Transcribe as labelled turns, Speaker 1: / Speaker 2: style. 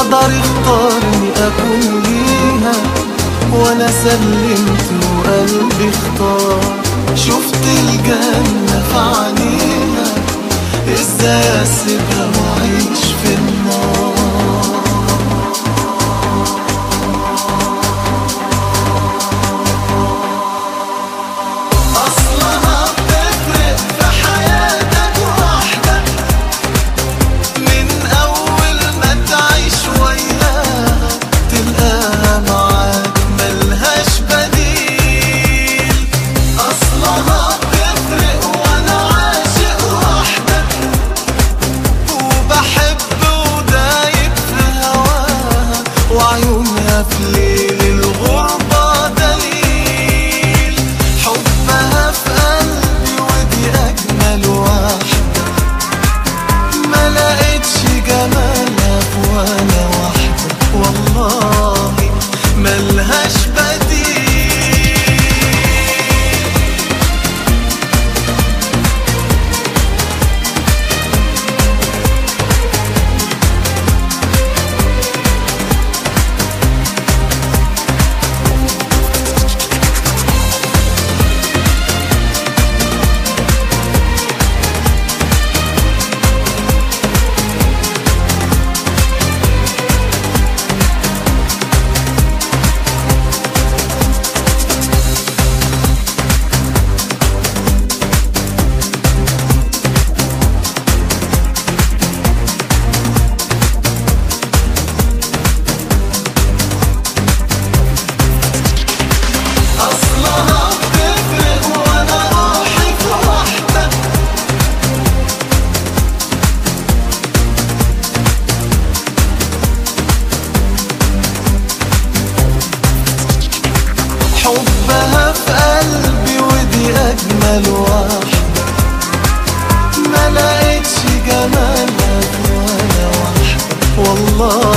Speaker 1: قدر اختارني اكون ليها وانا سلمت وقلبي اختار شفت الجنة في عينيها ازاي اسيبها واعيش في النار أصلها بتفرق في حياتك وحدك من أول ما تعيش وياها تلقاها معاك ملهاش بديل أصلها بتفرق وأنا عاشق وحدك وبحب ودايب في هواها وعيونها في ليل الغربة دليل حبها في قلبي ودي أجمل واحدة ما لقيتش جمالها في ولا واحدة والله ملهاش بديل أصلها بتفرق وأنا روحي في وحدة حبها في قلبي ودي أجمل واحدة ما لقيتش جمالها في ولا واحدة والله